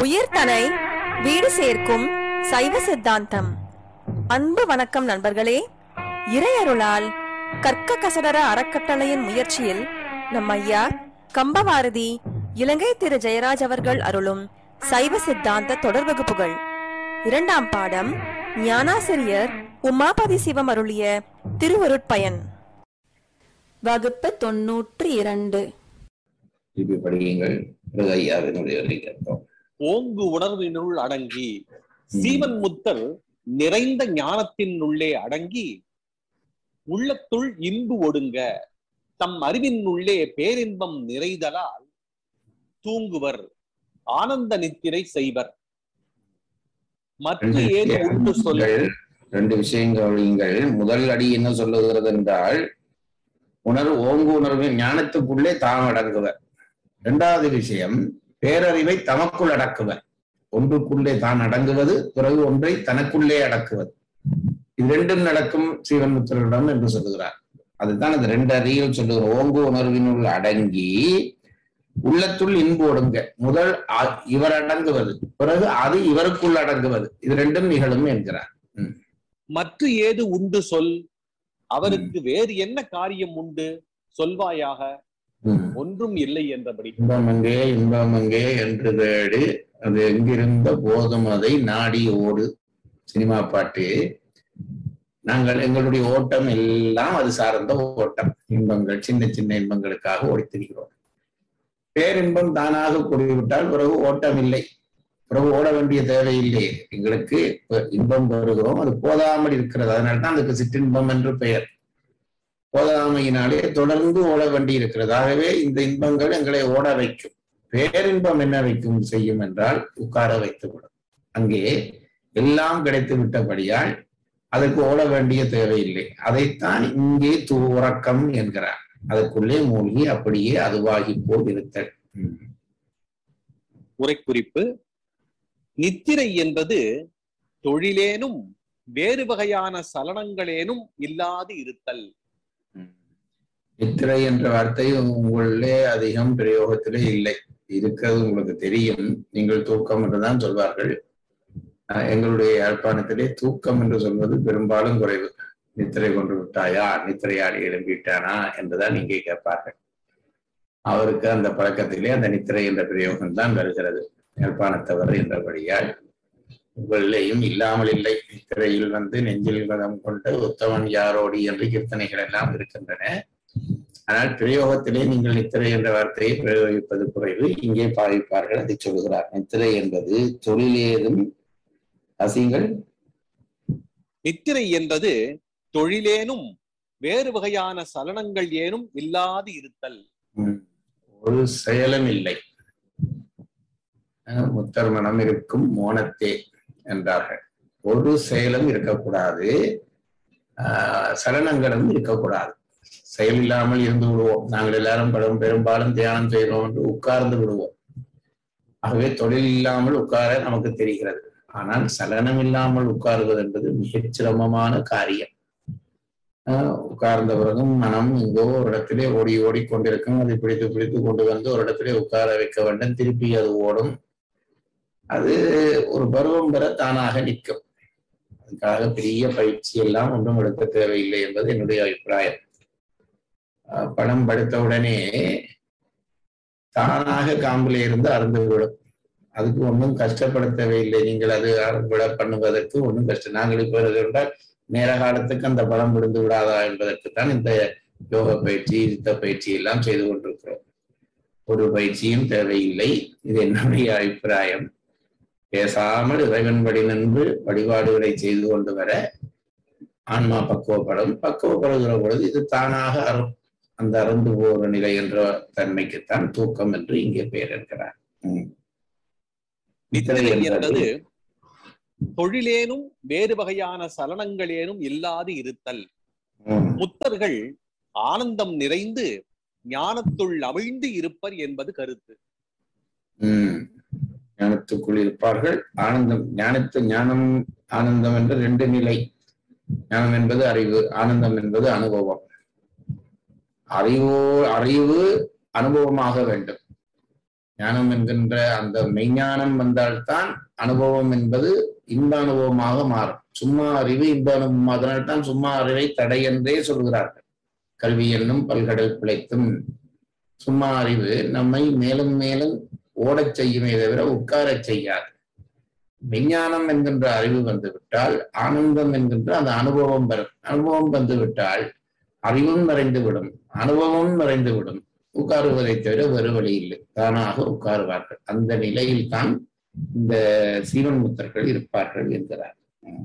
உயிர்தனை வீடு சேர்க்கும் சைவ சித்தாந்தம் அன்பு வணக்கம் நண்பர்களே இறையருளால் கற்க கசடர அறக்கட்டளையின் முயற்சியில் நம் ஐயா கம்பவாரதி இலங்கை திரு ஜெயராஜ் அவர்கள் அருளும் சைவ சித்தாந்த தொடர் வகுப்புகள் இரண்டாம் பாடம் ஞானாசிரியர் உமாபதி சிவம் அருளிய திருவருட்பயன் வகுப்பு தொன்னூற்றி இரண்டு திருப்பி படியுங்கள் பிறகு ஐயாவினுடைய வரி கேட்போம் ஓங்கு உணர்வினுள் அடங்கி சீவன் முத்தர் நிறைந்த ஞானத்தின் உள்ளே அடங்கி உள்ளத்துள் இன்பு ஒடுங்க தம் அறிவின் உள்ளே பேரின்பம் நிறைதலால் தூங்குவர் ஆனந்த நித்திரை செய்வர் மற்ற ரெண்டு ஏது உண்டு சொல் விஷயங்கள், ரெண்டு விஷயங்கள் கவனியுங்கள். முதல் அடி என்ன சொல்லுகிறது என்றால் உணர்வு ஓங்கு உணர்வின் ஞானத்துக்குள்ளே தாம் அடங்குவர் இரண்டாவது விஷயம் பேரறிவை தமக்குள் அடக்குவர் ஒன்றுக்குள்ளே தான் அடங்குவது பிறகு ஒன்றை தனக்குள்ளே அடக்குவது இது ரெண்டும் நடக்கும் சீவன் முத்திரிடம் என்று சொல்லுகிறார் அதுதான் அந்த ரெண்டு அறிவில் சொல்லுகிற ஓங்கு உணர்வினுள் அடங்கி உள்ளத்துள் இன்பு ஒடுங்க முதல் அ- இவர் அடங்குவது பிறகு அது இவருக்குள் அடங்குவது இது ரெண்டும் நிகழும் என்கிறார் மற்ற ஏது உண்டு சொல் அவருக்கு வேறு என்ன காரியம் உண்டு சொல்வாயாக ம். ஒன்றும் இல்லை என்றபடி இன்பம் எங்கே இன்பம் எங்கே என்று தேடி அது எங்கிருந்த போதும் அதை நாடி ஓடு சினிமா பாட்டு நாங்கள் எங்களுடைய ஓட்டம் எல்லாம் அது சார்ந்த ஓட்டம் இன்பங்கள் சின்ன சின்ன இன்பங்களுக்காக ஓடித்திருக்கிறோம் பேரின்பம் தானாக கூடிவிட்டால் பிறகு ஓட்டம் இல்லை பிறகு ஓட வேண்டிய தேவையில்லை எங்களுக்கு இப்ப இன்பம் பெறுகிறோம் அது போதாமல் இருக்கிறது அதனால தான் அதுக்கு சிற்றின்பம் என்று பெயர் போதாமையினாலே தொடர்ந்து ஓட வேண்டி இருக்கிறது ஆகவே இந்த இன்பங்கள் எங்களை ஓட வைக்கும் பேரின்பம் என்ன வைக்கும் செய்யும் என்றால் உட்கார வைத்துவிடும் அங்கே எல்லாம் கிடைத்து விட்டபடியால் அதற்கு ஓட வேண்டிய தேவையில்லை அதைத்தான் இங்கே தூ உறக்கம் என்கிறார் அதற்குள்ளே மூழ்கி அப்படியே அதுவாகி போல் இருத்தல் ம். உரைக்குறிப்பு நித்திரை என்பது தொழிலேனும் வேறு வகையான சலனங்களேனும் இல்லாது இருத்தல் நித்திரை என்ற வார்த்தை உங்களிலே அதிகம் பிரயோகத்திலே இல்லை இருக்கிறது உங்களுக்கு தெரியும் நீங்கள் தூக்கம் என்றுதான் சொல்வார்கள் அஹ் எங்களுடைய யாழ்ப்பாணத்திலே தூக்கம் என்று சொல்வது பெரும்பாலும் குறைவு நித்திரை கொண்டு விட்டாயா நித்திரையாடி எழும்பிட்டானா என்றுதான் இங்கே கேட்பார்கள் அவருக்கு அந்த பழக்கத்திலே அந்த நித்திரை என்ற பிரயோகம் தான் வருகிறது யாழ்ப்பாணத்தவர் என்றபடியால் உங்களிலேயும் இல்லாமல் இல்லை நித்திரையில் வந்து நெஞ்சில் வதம் கொண்ட உத்தமன் யாரோடி என்று கீர்த்தனைகள் எல்லாம் இருக்கின்றன ஆனால் பிரயோகத்திலே நீங்கள் நித்திரை என்ற வார்த்தையை பிரயோகிப்பது குறைவு இங்கே பாவிப்பார்கள் அதை சொல்கிறார் நித்திரை என்பது தொழிலேதும் அசிங்கள் நித்திரை என்பது தொழிலேனும் வேறு வகையான சலனங்கள் ஏனும் இல்லாது இருத்தல் ம், ஒரு செயலும் இல்லை அஹ், முத்தர் மனம் இருக்கும் மோனத்தே என்றார்கள் ஒரு செயலும் இருக்கக்கூடாது ஆஹ், சலனங்களும் இருக்கக்கூடாது செயல் இல்லாமல் இருந்து விடுவோம் நாங்கள் எல்லாரும் பெரும் பெரும்பாலும் தியானம் செய்கிறோம் என்று உட்கார்ந்து விடுவோம் ஆகவே தொழில் இல்லாமல் உட்கார நமக்கு தெரிகிறது ஆனால் சலனம் இல்லாமல் உட்காருவது என்பது மிகச் சிரமமான காரியம் ஆஹ் உட்கார்ந்த பிறகும் மனம் எங்கோ ஒரு இடத்திலே ஓடி ஓடி கொண்டிருக்கும் அதை பிடித்து பிடித்து கொண்டு வந்து ஒரு இடத்திலே உட்கார வைக்க வேண்டும் திருப்பி அது ஓடும் அது ஒரு பருவம் பெற தானாக நிற்கும் அதுக்காக பெரிய பயிற்சி எல்லாம் ஒன்றும் எடுக்க தேவையில்லை என்பது என்னுடைய அபிப்பிராயம் ஆஹ் படம் படுத்த உடனே தானாக காம்பிலே இருந்து அருந்து விடும் அதுக்கு ஒன்றும் கஷ்டப்பட தேவையில்லை நீங்கள் அது விட பண்ணுவதற்கு ஒன்றும் கஷ்டம் நாங்கள் இப்போ என்றால் நேர காலத்துக்கு அந்த பலம் விழுந்து விடாதா என்பதற்குத்தான் இந்த யோக பயிற்சி யுத்த பயிற்சி எல்லாம் செய்து கொண்டிருக்கிறோம் ஒரு பயிற்சியும் தேவையில்லை இது என்னுடைய அபிப்பிராயம் பேசாமல் இறைவன் வழி நின்று வழிபாடுகளை செய்து கொண்டு வர ஆன்மா பக்குவப்படும் பக்குவப்படுகிற பொழுது இது தானாக அரு அந்த அறந்து போகிற நிலை என்ற தன்மைக்குத்தான் தூக்கம் என்று இங்கே பெயர் இருக்கிறார் ம். நித்திரை என்பது தொழிலேனும் வேறு வகையான சலனங்களேனும் இல்லாது இருத்தல் ம். முத்தர்கள் ஆனந்தம் நிறைந்து ஞானத்துள் அவிழ்ந்து இருப்பர் என்பது கருத்து உம் ஞானத்துக்குள் இருப்பார்கள் ஆனந்தம் ஞானத்து ஞானம் ஆனந்தம் என்ற ரெண்டு நிலை ஞானம் என்பது அறிவு ஆனந்தம் என்பது அனுபவம் அறிவோ அறிவு அனுபவமாக வேண்டும் ஞானம் என்கின்ற அந்த மெய்ஞானம் வந்தால்தான் அனுபவம் என்பது இன்ப அனுபவமாக மாறும் சும்மா அறிவு இன்ப அனுபவம் அதனால்தான் சும்மா அறிவை தடை என்றே சொல்கிறார்கள் கல்வி என்னும் பல்கடல் பிழைத்தும் சும்மா அறிவு நம்மை மேலும் மேலும் ஓடச் செய்யுமே தவிர உட்காரச் செய்யாது விஞ்ஞானம் என்கின்ற அறிவு வந்துவிட்டால் ஆனந்தம் என்கின்ற அந்த அனுபவம் வரும் அனுபவம் வந்துவிட்டால் அறிவும் நிறைந்துவிடும் அனுபவமும் நிறைந்துவிடும் உட்காருவதை தவிர வேறு வழி இல்லை தானாக உட்காருவார்கள் அந்த நிலையில் தான் இந்த சீவன் முத்தர்கள் இருப்பார்கள் என்கிறார்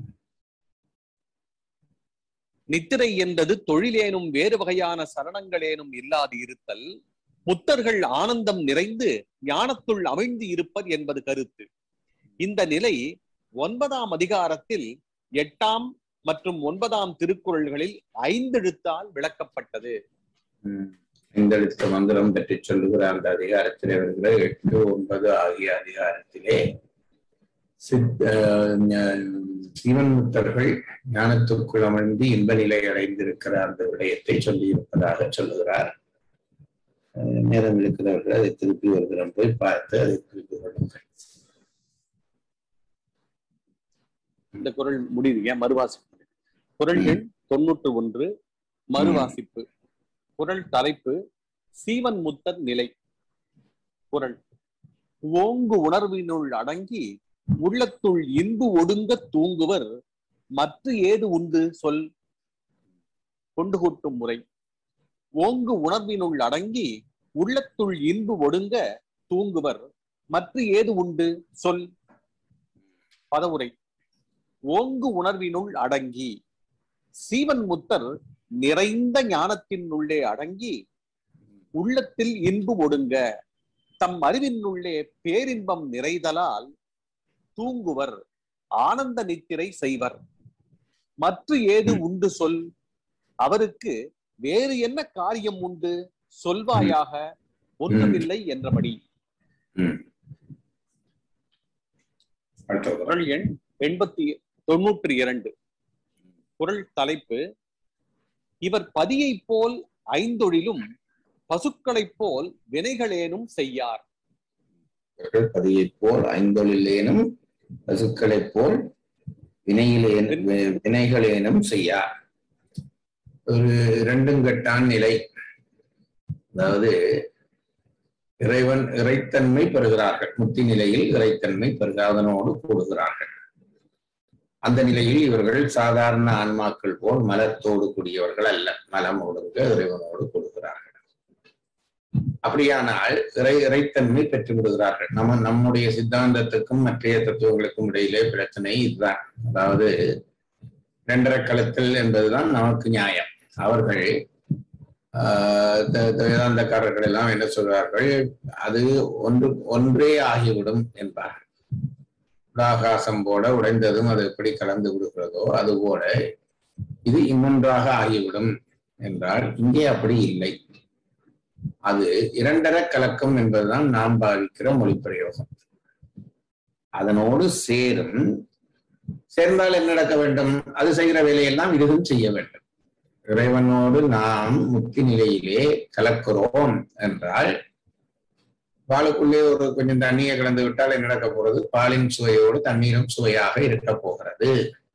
நித்திரை என்பது தொழிலேனும் வேறு வகையான சரணங்களேனும் இல்லாது இருத்தல் முத்தர்கள் ஆனந்தம் நிறைந்து ஞானத்துள் அமைந்து இருப்பர் என்பது கருத்து இந்த நிலை ஒன்பதாம் அதிகாரத்தில் எட்டாம் மற்றும் ஒன்பதாம் திருக்குறள்களில் ஐந்தெழுத்தால் விளக்கப்பட்டது உம் ஐந்தெழுத்த மந்திரம் பற்றி சொல்லுகிற அந்த அதிகாரத்திலே வருகிற எட்டு ஒன்பது ஆகிய அதிகாரத்திலே சித் அஹ் ஞ- சீவன் முத்தர்கள் ஞானத்துக்குள் அமர்ந்து இன்ப நிலை அடைந்திருக்கிற அந்த விடயத்தை சொல்லி இருப்பதாக சொல்லுகிறார் அஹ் நேரம் இருக்கிறவர்கள் அதை திருப்பி வருகிறோம் போய் பார்த்து அதை திருப்பி கொள்ளுங்கள் இந்த குரல் முடிவு ஏன் மறுவாசிப்பு குரல் எண் தொண்ணூற்று ஒன்று மறுவாசிப்பு குரல் தலைப்பு சீவன் முத்தர் நிலை குரல் ஓங்கு உணர்வினுள் அடங்கி உள்ளத்துள் இன்பு ஒடுங்க தூங்குவர் மற்ற ஏது உண்டு சொல் கொண்டு கூட்டும் முறை ஓங்கு உணர்வினுள் அடங்கி உள்ளத்துள் இன்பு ஒடுங்க தூங்குவர் மற்ற ஏது உண்டு சொல் பதவுரை ஓங்கு உணர்வினுள் அடங்கி சீவன் முத்தர் நிறைந்த ஞானத்தின் உள்ளே அடங்கி உள்ளத்தில் இன்பு ஒடுங்க தம் அறிவினுள்ளே பேரின்பம் நிறைதலால் தூங்குவர் ஆனந்த நித்திரை செய்வர் மற்ற ஏது உண்டு சொல் அவருக்கு வேறு என்ன காரியம் உண்டு சொல்வாயாக ஒன்றுமில்லை என்றபடி உம் அடுத்த குறள். குரல் எண் எண்பத்தி தொண்ணூற்றி இரண்டு குரல் தலைப்பு இவர் பதியைப் போல் ஐந்தொழிலும் பசுக்களைப் போல் வினைகளேனும் செய்யார் இவர்கள் பதியைப் போல் ஐந்தொழிலேனும் பசுக்களைப் போல் வினையிலேனும் வி- வினைகளேனும் செய்யார் ஒரு இரண்டும் கட்டான் நிலை அதாவது இறைவன் இறைத்தன்மை பெறுகிறார்கள் முத்தி நிலையில் இறைத்தன்மை பெறுக அதனோடு கூடுகிறார்கள் அந்த நிலையில் இவர்கள் சாதாரண ஆன்மாக்கள் போல் மலத்தோடு கூடியவர்கள் அல்ல மலம் ஒடுங்க இறைவனோடு கூடுகிறார்கள் அப்படியானால் இறை இறைத்தன்மை பெற்று விடுகிறார்கள் நம்ம நம்முடைய சித்தாந்தத்துக்கும் மற்றைய தத்துவங்களுக்கும் இடையிலே பிரச்சனை இதுதான் அதாவது இரண்டரை களத்தில் என்பதுதான் நமக்கு நியாயம் அவர்கள் ஆஹ் த- த- வேதாந்தக்காரர்கள் எல்லாம் என்ன சொல்றார்கள் அது ஒன்று ஒன்றே ஆகிவிடும் என்பார்கள் ஆகாசம் போல உடைந்ததும் அது எப்படி கலந்து விடுகிறதோ அதுபோல இது இன்னொன்றாக ஆகிவிடும் என்றால் இங்கே அப்படி இல்லை அது இரண்டரை கலக்கம் என்பதுதான் நாம் பாவிக்கிற மொழி பிரயோகம் அதனோடு சேரும் சேர்ந்தால் என்ன நடக்க வேண்டும் அது செய்கிற வேலையெல்லாம் இதுவும் செய்ய வேண்டும் இறைவனோடு நாம் முக்தி நிலையிலே கலக்கிறோம் என்றால் பாலுக்குள்ளே ஒரு கொஞ்சம் தண்ணியை கலந்து விட்டால் என்ன நடக்க போறது பாலின் சுவையோடு தண்ணீரும் சுவையாக இருக்க போகிறது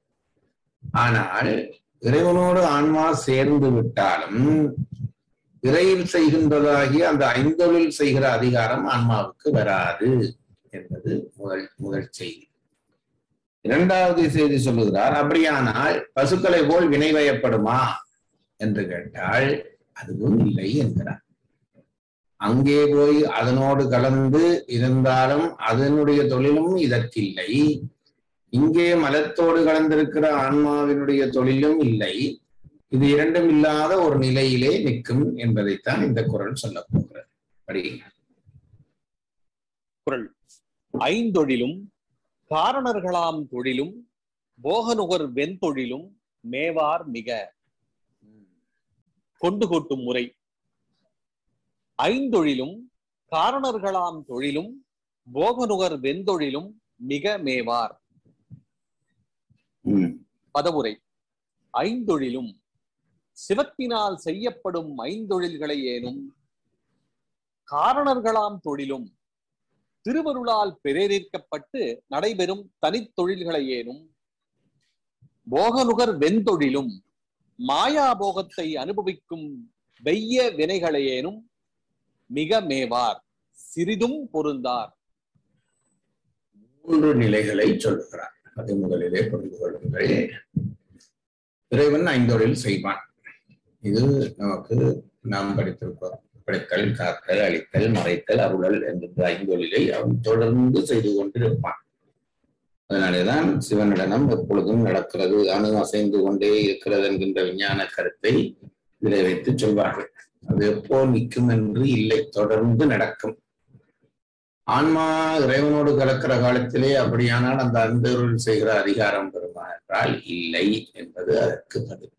ஆனால் இறைவனோடு ஆன்மா சேர்ந்து விட்டாலும் இறையில் செய்கின்றதாகிய அந்த ஐந்தொழில் செய்கிற அதிகாரம் ஆன்மாவுக்கு வராது என்பது முதல் முதல் செய்தி இரண்டாவது செய்தி சொல்லுகிறார் அப்படியானால் பசுக்களை போல் வினை வயப்படுமா என்று கேட்டால் அதுவும் இல்லை என்கிறார் அங்கே போய் அதனோடு கலந்து இருந்தாலும் அதனுடைய தொழிலும் இதற்கில்லை இங்கே மலத்தோடு கலந்திருக்கிற ஆன்மாவினுடைய தொழிலும் இல்லை இது இரண்டும் இல்லாத ஒரு நிலையிலே நிற்கும் என்பதைத்தான் இந்த குரல் சொல்ல போகிறது படி குரல் ஐந்தொழிலும் காரணர்களாம் தொழிலும் போகநுகர் வெண்தொழிலும் மேவார் மிக கொண்டு கூட்டும் முறை ஐந்தொழிலும் காரணர்களாம் தொழிலும் போகநுகர் வெண்தொழிலும் மிக மேவார் உம் பதவுரை ஐந்தொழிலும் சிவத்தினால் செய்யப்படும் ஐந்தொழில்களை ஏனும் காரணர்களாம் தொழிலும் திருவருளால் பிரேரிக்கப்பட்டு நடைபெறும் தனித்தொழில்களையேனும் போகநுகர் வெண்தொழிலும் மாயா போகத்தை அனுபவிக்கும் வெய்ய வினைகளையேனும் மிக மேவார் சிறிதும் பொருந்தார் மூன்று நிலைகளை சொல்லுகிறார் அதை முதலிலே புரிந்து கொள்ளுங்கள் இறைவன் ஐந்தொழில் செய்வான் இது நமக்கு நாம் படித்திருக்கிறோம் படைத்தல் காத்தல் அழித்தல் மறைத்தல் அருளல் என்கின்ற ஐந்தொழிலை அவன் தொடர்ந்து செய்து கொண்டிருப்பான் அதனாலேதான் சிவனிடனம் எப்பொழுதும் நடக்கிறது அணு அசைந்து கொண்டே இருக்கிறது என்கின்ற விஞ்ஞான கருத்தை இதை வைத்து சொல்வார்கள் அது எப்போ நிற்கும் என்று இல்லை தொடர்ந்து நடக்கும் ஆன்மா இறைவனோடு கலக்கிற காலத்திலே அப்படியானால் அந்த அந்தருள் செய்கிற அதிகாரம் பெறுமா என்றால் இல்லை என்பது அதற்கு பதில்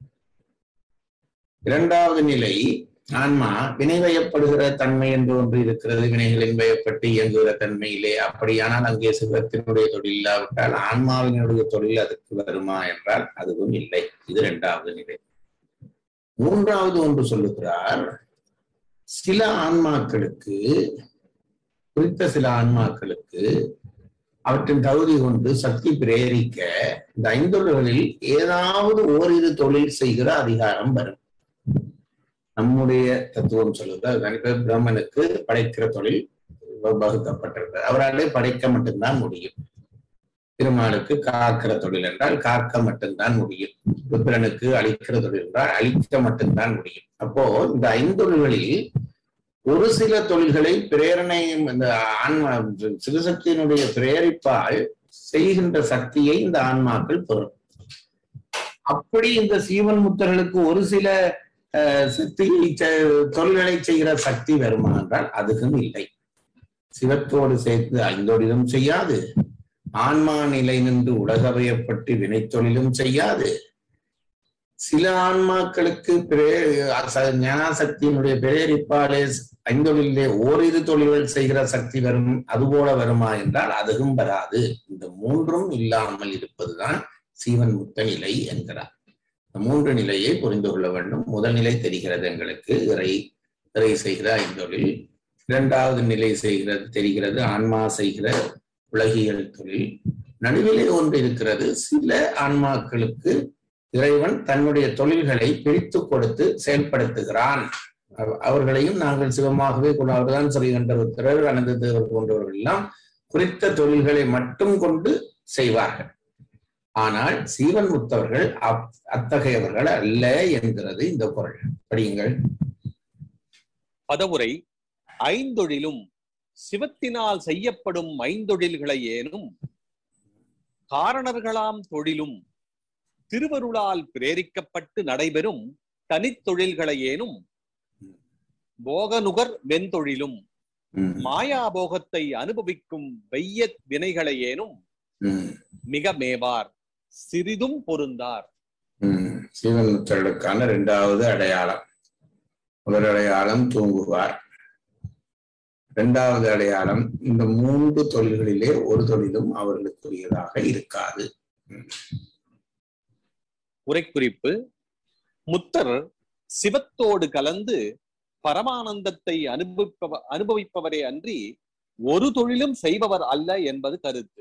இரண்டாவது நிலை ஆன்மா வினைவயப்படுகிற தன்மை என்று ஒன்று இருக்கிறது வினைகளின் வயப்பட்டு இயங்குகிற தன்மையிலே அப்படியானால் அங்கே சிவத்தினுடைய தொழில் இல்லாவிட்டால் ஆன்மாவினுடைய தொழில் அதுக்கு வருமா என்றால் அதுவும் இல்லை இது இரண்டாவது நிலை மூன்றாவது ஒன்று சொல்லுகிறார் சில ஆன்மாக்களுக்கு குறித்த சில ஆன்மாக்களுக்கு அவற்றின் தகுதி கொண்டு சக்தி பிரேரிக்க இந்த ஐந்தொழில்களில் ஏதாவது ஓரிரு தொழில் செய்கிற அதிகாரம் வரும் நம்முடைய தத்துவம் சொல்லுது அதுதான் இப்ப பிரம்மனுக்கு படைக்கிற தொழில் வகுக்கப்பட்டிருக்கிறது அவராலே படைக்க மட்டும்தான் முடியும் திருமாலுக்கு காக்கிற தொழில் என்றால் காக்க மட்டும்தான் முடியும் ருத்ரனுக்கு அழிக்கிற தொழில் என்றால் அழிக்க மட்டும்தான் முடியும் அப்போ இந்த ஐந்தொழில்களில் ஒரு சில தொழில்களை பிரேரணை இந்த ஆன்மா சிவசக்தியினுடைய பிரேரிப்பால் செய்கின்ற சக்தியை இந்த ஆன்மாக்கள் பெறும் அப்படி இந்த சீவன் முத்தர்களுக்கு ஒரு சில சக்தியை தொழில்களை செய்கிற சக்தி வருமா என்றால் அதுவும் இல்லை சிவத்தோடு சேர்த்து ஐந்தொழிலும் செய்யாது ஆன்மா நிலை நின்று உலகவையப்பட்டு வினைத்தொழிலும் செய்யாது சில ஆன்மாக்களுக்கு ஞானாசக்தியினுடைய பிரேரிப்பாலே ஐந்தொழிலே ஓரிரு தொழில்கள் செய்கிற சக்தி வரும் அதுபோல வருமா என்றால் அதுவும் வராது இந்த மூன்றும் இல்லாமல் இருப்பதுதான் சீவன் முத்த நிலை என்கிறார் இந்த மூன்று நிலையை புரிந்து கொள்ள வேண்டும் முதல் நிலை தெரிகிறது எங்களுக்கு இறை இறை செய்கிற ஐந்தொழில் இரண்டாவது நிலை செய்கிறது தெரிகிறது ஆன்மா செய்கிற உலகியல் தொழில் நடுவிலே ஒன்று இருக்கிறது சில ஆன்மாக்களுக்கு இறைவன் தன்னுடைய தொழில்களை பிரித்து கொடுத்து செயல்படுத்துகிறான் அவர்களையும் நாங்கள் சிவமாகவே அவர்தான் ஸ்ரீகண்டருத்திரர் அனந்த தேவர் போன்றவர்கள் எல்லாம் குறித்த தொழில்களை மட்டும் கொண்டு செய்வார்கள் ஆனால் சீவன் முத்தவர்கள் அத்தகையவர்கள் அல்ல என்கிறது இந்த குரல் படியுங்கள் பதவுரை ஐந்தொழிலும் சிவத்தினால் செய்யப்படும் ஐந்தொழில்களை ஏனும் காரணர்களாம் தொழிலும் திருவருளால் பிரேரிக்கப்பட்டு நடைபெறும் தனித்தொழில்களை ஏனும் போகநுகர் வெண்தொழிலும் மாயா போகத்தை அனுபவிக்கும் வெய்ய வினைகளை ஏனும் மிக மேவார் சிறிதும் பொருந்தார் சீவன் முத்தர்களுக்கான இரண்டாவது அடையாளம் முதல் அடையாளம் தூங்குவார் இரண்டாவது அடையாளம் இந்த மூன்று தொழில்களிலே ஒரு தொழிலும் அவர்களுக்குரியதாக இருக்காது உரைக்குறிப்பு முத்தர் சிவத்தோடு கலந்து பரமானந்தத்தை அனுபவிப்பவ அனுபவிப்பவரே அன்றி ஒரு தொழிலும் செய்பவர் அல்ல என்பது கருத்து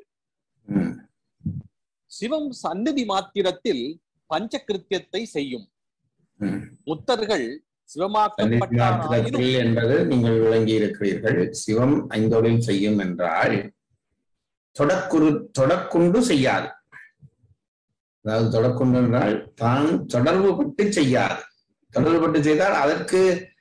சிவம் சந்நிதி மாத்திரத்தில் பஞ்சகிருத்தியத்தை செய்யும் முத்தர்கள் சிவமாக்கப்பட்டாராயினும் என்பது நீங்கள் விளங்கி இருக்கிறீர்கள் சிவம் ஐந்தொழில் செய்யும் என்றால் தொடக்குரு தொடக்குண்டு செய்யாது அதாவது தொடக்குண்டு என்றால் தான் தொடர்பு பட்டு செய்யாது தொடர்பு பட்டு செய்தால் அதற்கு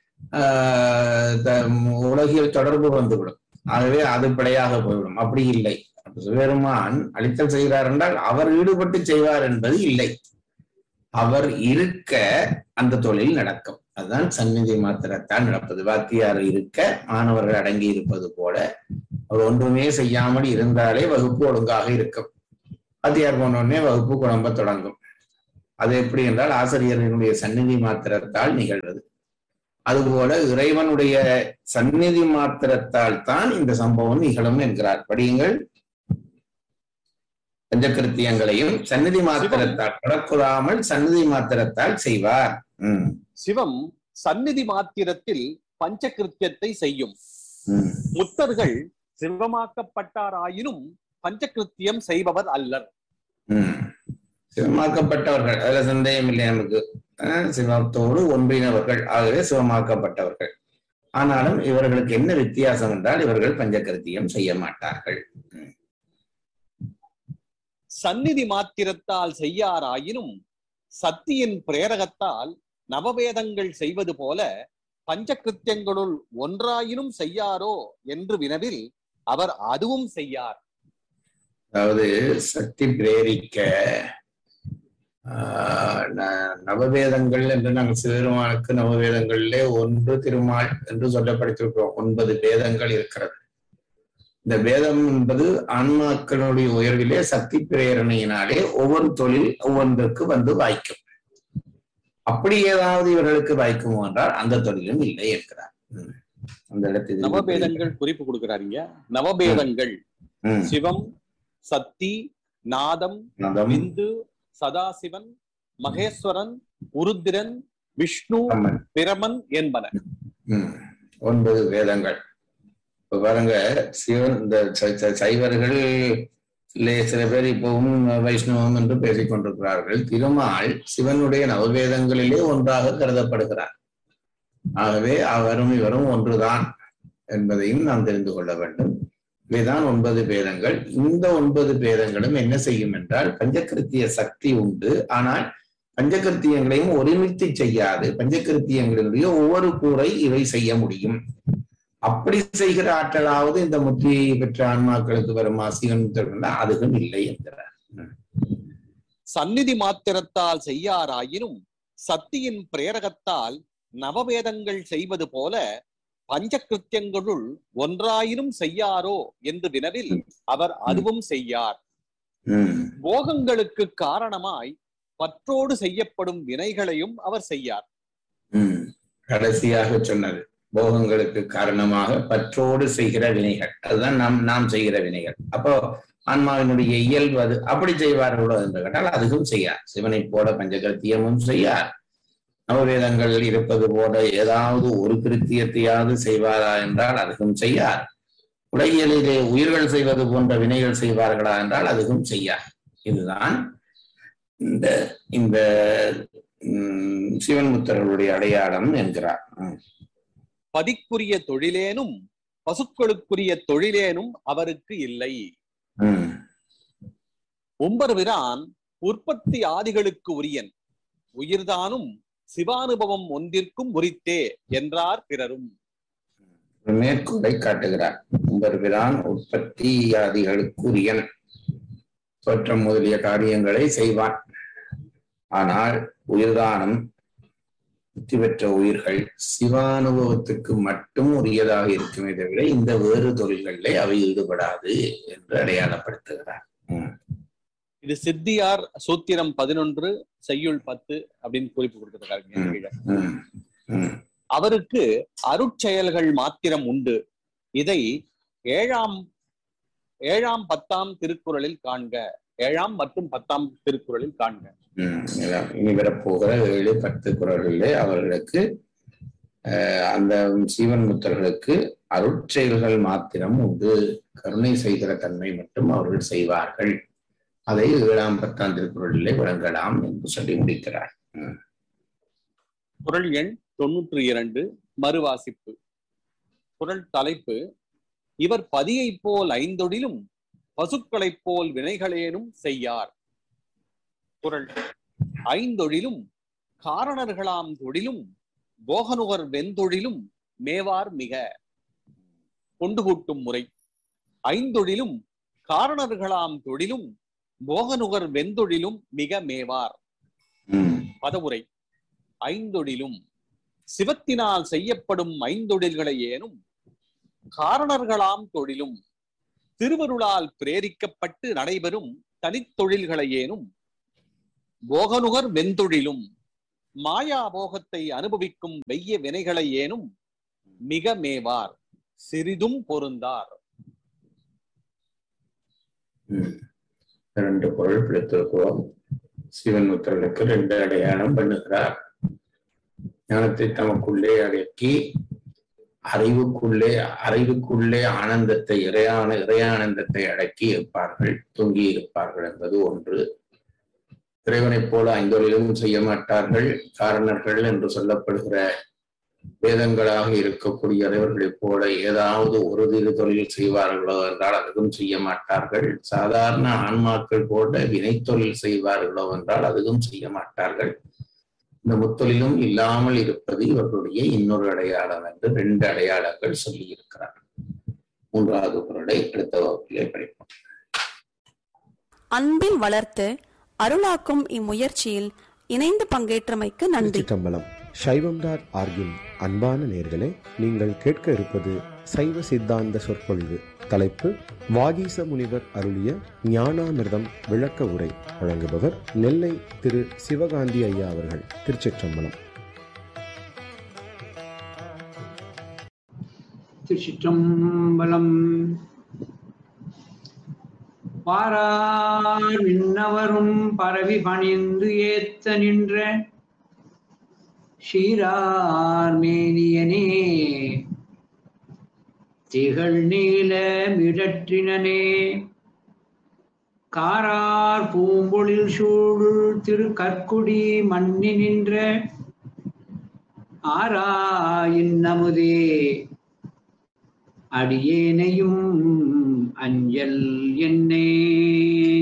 உலகியல் தொடர்பு வந்துவிடும் ஆகவே அது பிழையாக போய்விடும் அப்படி இல்லை சிவபெருமான் அழித்தல் செய்கிறார் என்றால் அவர் ஈடுபட்டு செய்வார் என்பது இல்லை அவர் இருக்க அந்த தொழில் நடக்கும் அதுதான் சந்நிதி மாத்திரத்தான் நடப்பது வாத்தியார் இருக்க மாணவர்கள் அடங்கி இருப்பது போல அவர் ஒன்றுமே செய்யாமல் இருந்தாலே வகுப்பு ஒழுங்காக இருக்கும் வாத்தியார் போனோடனே வகுப்பு குழம்ப தொடங்கும் அது எப்படி என்றால் ஆசிரியர்களுடைய சந்நிதி மாத்திரத்தால் நிகழ்வது அதுபோல இறைவனுடைய சந்நிதி மாத்திரத்தால் தான் இந்த சம்பவம் நிகழும் என்கிறார் படியுங்கள் பஞ்சகிருத்தியங்களையும் சந்நிதி மாத்திரத்தால் தொடக்குறாமல் சந்நிதி மாத்திரத்தால் செய்வார் உம் சிவம் சந்நிதி மாத்திரத்தில் பஞ்சகிருத்தியத்தை செய்யும் உம் முத்தர்கள் சிவமாக்கப்பட்டாராயினும் பஞ்சகிருத்தியம் செய்பவர் அல்லர் ம். சிவமாக்கப்பட்டவர்கள் அதுல சந்தேகம் இல்லை நமக்கு அஹ், சிவத்தோடு ஒன்றினவர்கள் ஆகவே சிவமாக்கப்பட்டவர்கள் ஆனாலும் இவர்களுக்கு என்ன வித்தியாசம் என்றால் இவர்கள் பஞ்சகிருத்தியம் செய்ய மாட்டார்கள் சந்நிதி மாத்திரத்தால் செய்யாராயினும் சத்தியின் பிரேரகத்தால் நவவேதங்கள் செய்வது போல பஞ்சகிருத்தியங்களுள் ஒன்றாயினும் செய்யாரோ என்று வினவில் அவர் அதுவும் செய்யார் அதாவது சக்தி பிரேரிக்க ஆஹ், ந- நவவேதங்கள் என்று நாங்கள் சிவருமானுக்கு நவவேதங்களிலே ஒன்று திருமால் என்று சொல்லப்படுத்திருக்கிறோம் ஒன்பது வேதங்கள் இருக்கிறது இந்த வேதம் என்பது ஆன்மாக்களுடைய உயர்விலே சக்தி பிரேரணையினாலே ஒவ்வொரு தொழில் ஒவ்வொன்றுக்கு வந்து வாய்க்கும் அப்படி ஏதாவது இவர்களுக்கு வாய்க்குமோ என்றால் அந்த தொழிலும் இல்லை என்கிறார் ம். அந்த இடத்தில் நவவேதங்கள் குறிப்பு கொடுக்கிறாருங்க நவவேதங்கள் ம். சிவம் சக்தி நாதம் நதம், விந்து சதாசிவன் மகேஸ்வரன் உருத்திரன் விஷ்ணு அம்மன். பிரமன் என்பன ம். ஒன்பது வேதங்கள் இப்ப பாருங்க சிவன் இந்த சை- சை- சைவர்கள் இல்லை சில பேர் இப்பவும் வைஷ்ணவம் என்று பேசிக் கொண்டிருக்கிறார்கள் திருமால் சிவனுடைய நவவேதங்களிலே ஒன்றாக கருதப்படுகிறார் ஆகவே அவரும் இவரும் ஒன்றுதான் என்பதையும் நாம் தெரிந்து கொள்ள வேண்டும் இவைதான் ஒன்பது பேதங்கள் இந்த ஒன்பது பேதங்களும் என்ன செய்யும் என்றால் பஞ்சகிருத்திய சக்தி உண்டு ஆனால் பஞ்சகிருத்தியங்களையும் ஒருமித்து செய்யாது பஞ்சகிருத்தியங்களினுடைய ஒவ்வொரு கூரை இவை செய்ய முடியும் அப்படி செய்கிற ஆற்றலாவது இந்த முத்தி பெற்ற ஆன்மாக்களுக்கு வருமா சிவன் அதுவும் இல்லை என்கிறார் சந்நிதி மாத்திரத்தால் செய்யாராயினும் சக்தியின் பிரேரகத்தால் நவவேதங்கள் செய்வது போல பஞ்சகிருத்தியங்களுள் ஒன்றாயினும் செய்யாரோ என்று வினவில் அவர் அதுவும் செய்யார் உம் போகங்களுக்கு காரணமாய் பற்றோடு செய்யப்படும் வினைகளையும் அவர் செய்யார் உம் கடைசியாக சொன்னது போகங்களுக்கு காரணமாக பற்றோடு செய்கிற வினைகள் அதுதான் நாம் நாம் செய்கிற வினைகள் அப்போ ஆன்மாவினுடைய இயல்பு அது அப்படி செய்வார்களோ என்று கேட்டால் அதுவும் செய்யார் சிவனை போல பஞ்சகிருத்தியமும் செய்யார் நவவேதங்கள் இருப்பது போல ஏதாவது ஒரு கிருத்தியத்தையாவது செய்வாரா என்றால் அதுவும் செய்யார் உலகியலிலே உயிர்கள் செய்வது போன்ற வினைகள் செய்வார்களா என்றால் அதுவும் செய்யார் இதுதான் இந்த இந்த உம், சிவன் முத்தர்களுடைய அடையாளம் என்கிறார் உம். பதிக்குரிய தொழிலேனும் பசுக்களுக்குரிய தொழிலேனும் அவருக்கு இல்லை உம். உம்பர்விரான் உற்பத்தி ஆதிகளுக்கு உரியன் உயிர்தானும் சிவானுபவம் ஒன்றிற்கும் உரித்தே என்றார் பிறரும் ஒரு மேற்கோளை காட்டுகிறார் உம்பர்பிரான் உற்பத்தி ஆதிகளுக்குரியன் தோற்றம் முதலிய காரியங்களை செய்வான் ஆனால் உயிர்தானம் முக்தி பெற்ற உயிர்கள் சிவானுபவத்துக்கு மட்டும் உரியதாக இருக்குமே தவிர இந்த வேறு தொழில்களிலே அவை ஈடுபடாது என்று அடையாளப்படுத்துகிறார் உம். இது சித்தியார் சூத்திரம் பதினொன்று செய்யுள் பத்து அப்படின்னு குறிப்பு கொடுத்திருக்காருங்க ம். கீழே. உம். உம். அவருக்கு அருட்செயல்கள் மாத்திரம் உண்டு இதை ஏழாம் ஏழாம் பத்தாம் திருக்குறளில் காண்க ஏழாம் மற்றும் பத்தாம் திருக்குறளில் காண்க உம். இதான் இனி வரப்போகிற ஏழு பத்து குரல்களிலே அவர்களுக்கு அஹ், அந்த சீவன் முத்தர்களுக்கு அருட்செயல்கள் மாத்திரம் உண்டு கருணை செய்கிற தன்மை மட்டும் அவர்கள் செய்வார்கள் அதை ஏழாம் பத்தாம் திருக்குறளிலே விளங்கலாம் என்று சொல்லி முடிக்கிறார் குறள் எண் தொன்னூற்றி இரண்டு மறுவாசிப்பு குறள் தலைப்பு இவர் பதியைப் போல் ஐந்தொழிலும் பசுக்களைப் போல் வினைகளேனும் செய்யார் குறள் ஐந்தொழிலும் காரணர்களாம் தொழிலும் போகனுகர் வெந்தொழிலும் மேவார் மிக கொண்டு கூட்டும் முறை ஐந்தொழிலும் காரணர்களாம் தொழிலும் போகனுகர் வெந்தொழிலும் மிக மேவார் உம். பதவுரை ஐந்தொழிலும் சிவத்தினால் செய்யப்படும் ஐந்தொழில்களை ஏனும் காரணர்களாம் தொழிலும் திருவருளால் பிரேரிக்கப்பட்டு நடைபெறும் தனித்தொழில்களை ஏனும் போகனுகர் வெந்தொழிலும் மாயா போகத்தை அனுபவிக்கும் வெய்ய வினைகளை ஏனும் மிக மேவார் சிறிதும் பொருந்தார் உம். ரெண்டு குரல் பிடித்திருக்கிறோம் சிவன் முத்தர்களுக்கு ரெண்டு அடையாளம் பண்ணுகிறார் ஞானத்தை தமக்குள்ளே அடக்கி அறிவுக்குள்ளே அறிவுக்குள்ளே ஆனந்தத்தை இறையான இறையானந்தத்தை அடக்கி இருப்பார்கள் தொங்கி இருப்பார்கள் என்பது ஒன்று இறைவனைப் போல ஐந்தொழிலும் செய்ய மாட்டார்கள் காரணர்கள் என்று சொல்லப்படுகிற வேதங்களாக இருக்கக்கூடிய இறைவர்களைப் போல ஏதாவது ஒரு திரு தொழில் செய்வார்களோ என்றால் அதுவும் செய்ய மாட்டார்கள் சாதாரண ஆன்மாக்கள் போல வினைத்தொழில் செய்வார்களோ என்றால் அதுவும் செய்ய மாட்டார்கள் இந்த முத்தொழிலும் இல்லாமல் இருப்பது இவர்களுடைய இன்னொரு அடையாளம் என்று ரெண்டு அடையாளங்கள் சொல்லி இருக்கிறார் மூன்றாவது குரலை அடுத்த வகுப்பிலே படிப்போம் அன்பில் வளர்த்து அருளாக்கும் இம்முயற்சியில் இணைந்து பங்கேற்றமைக்கு நன்றி திருச்சிற்றம்பலம் சைவம் டாட் ஆர்கின் அன்பான நேர்களே நீங்கள் கேட்க இருப்பது சைவ சித்தாந்த சொற்பொழிவு தலைப்பு வாகீச முனிவர் அருளிய ஞானாமிர்தம் விளக்க உரை வழங்குபவர் நெல்லை திரு சிவகாந்தி ஐயா அவர்கள் திருச்சிற்றம்பலம் திருச்சிற்றம்பலம் பாரார் விண்ணவரும் பரவி பணிந்து ஏத்த நின்ற ஷீரார் மேனியனே திகழ் நீல மிடற்றினனே காரார் பூம்பொழில் சூழ் திரு கற்குடி மண்ணி நின்ற ஆராயின் நமுதே அடியேனையும் அஞ்சல் என்னே